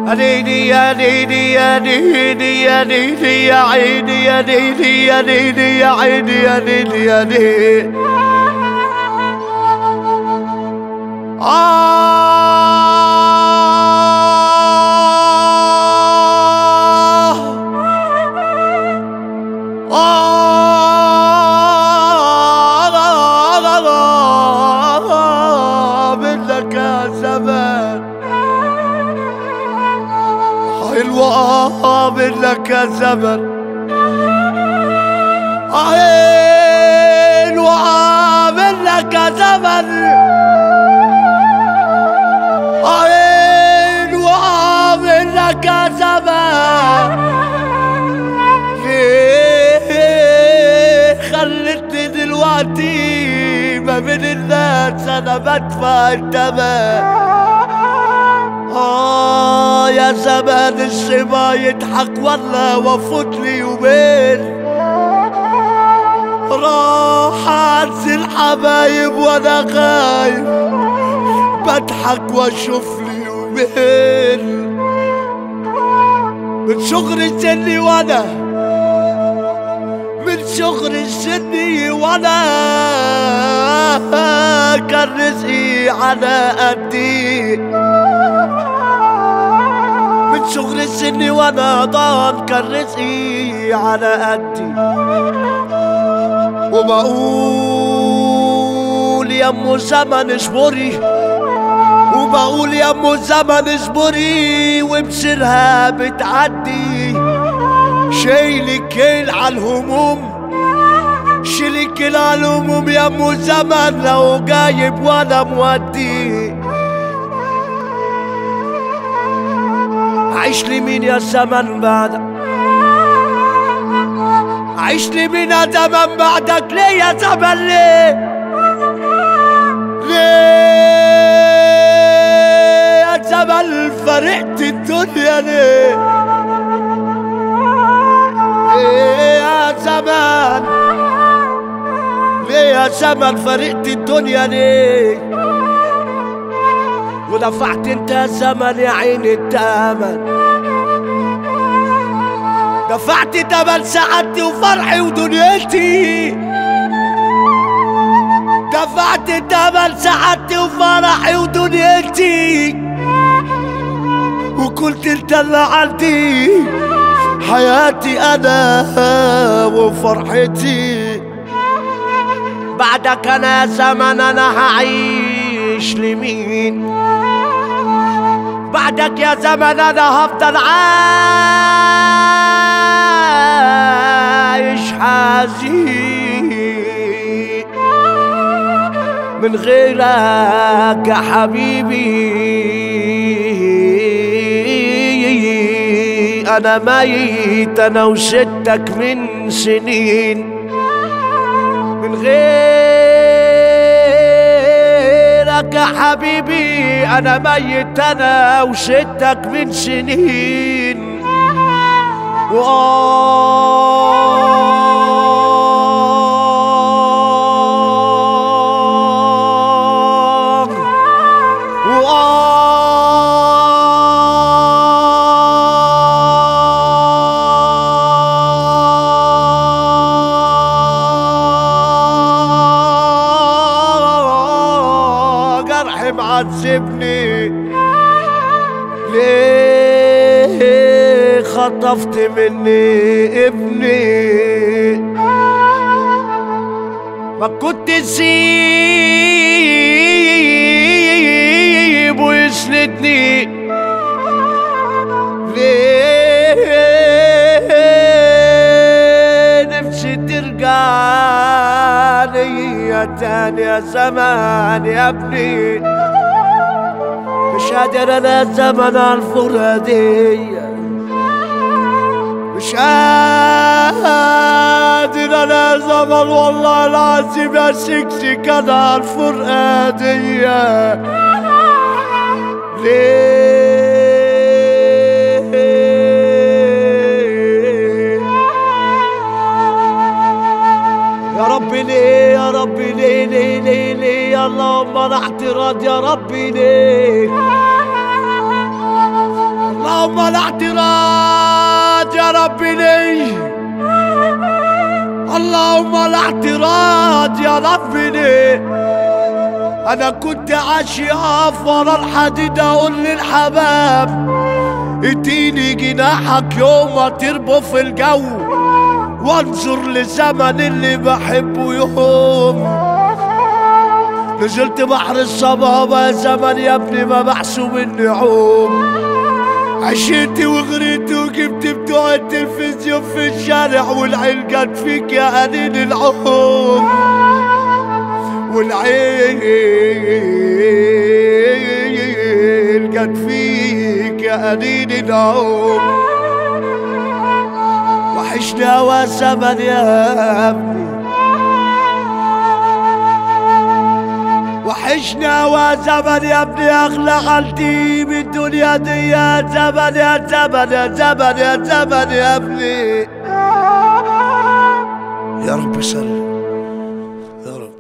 عيني يا نيني يا نيني يا نيني يا عيني يا نيني يا نيني يا عيني يا نيني يا نيني آه آه منك يا زمان حلوة منك يا زمن حلوة منك يا زمن حلوة منك يا زمن ليه خلتني دلوقتي ما بين الناس انا بدفع التمن آه يا زمان السما يضحك والله وفوت لي يومين راح انزل حبايب وانا خايف بضحك واشوف لي يومين من صغر سني وانا من صغر سني وانا كان رزقي على قدي من صغر سني وانا ضان كان رزقي على قدي وبقول يا ام زمن اصبري وبقول يا ام زمن اصبري وبسرها بتعدي شايل كيل على الهموم شيل كيل على الهموم يا ام زمن لو جايب وانا مودي عيش لي مين يا زمن بعدك عيش لي مين يا زمن بعدك ليه يا زمن ليه ليه يا زمن فرقت الدنيا ليه ليه يا زمن ليه يا زمن فرقت الدنيا ليه ودفعت انت يا زمن يا عيني التمن دفعت تمن سعادتي وفرحي ودنيتي دفعت تمن سعادتي وفرحي ودنيتي وكنت انت اللي عندي حياتي انا وفرحتي بعدك انا يا زمن انا هعيش لمين بعدك يا زمن انا هفضل عايش حزين من غيرك يا حبيبي انا ميت انا وستك من سنين من غيرك يا حبيبي انا ميت انا وستك من سنين وآه وآه جرح معذبني ليه خطفت مني ابني ما كنت سيبه يسندني ليه نفسي ترجع ليا تاني يا زمان يا ابني مش قادر انا زمن الفرادية مش قادر انا زمن والله العظيم يا سكسي كان الفرقادية ليه يا رب ليه يا رب ليه ليه ليه ليه يا اللهم انا اعتراض يا رب ليه اللهم الاعتراض يا ربي لي اللهم الاعتراض يا ربي لي انا كنت عاشي اقف ورا الحديد اقول للحباب اديني جناحك يوم اطير في الجو وانظر لزمن اللي بحبه يوم نزلت بحر الصبابة يا زمن يا ابني ما محسوب اني عوم عشيت وغريت وجبت بتوع التلفزيون في الشارع والعين جت فيك يا قليل العوم والعين جت فيك يا قليل العوم وحشني هوا زمن يا ابني وحشنا وزمن يا ابني اغلى عندي من الدنيا دي يا زمن يا زمن يا زمن يا زمن يا ابني يا رب سلم يا رب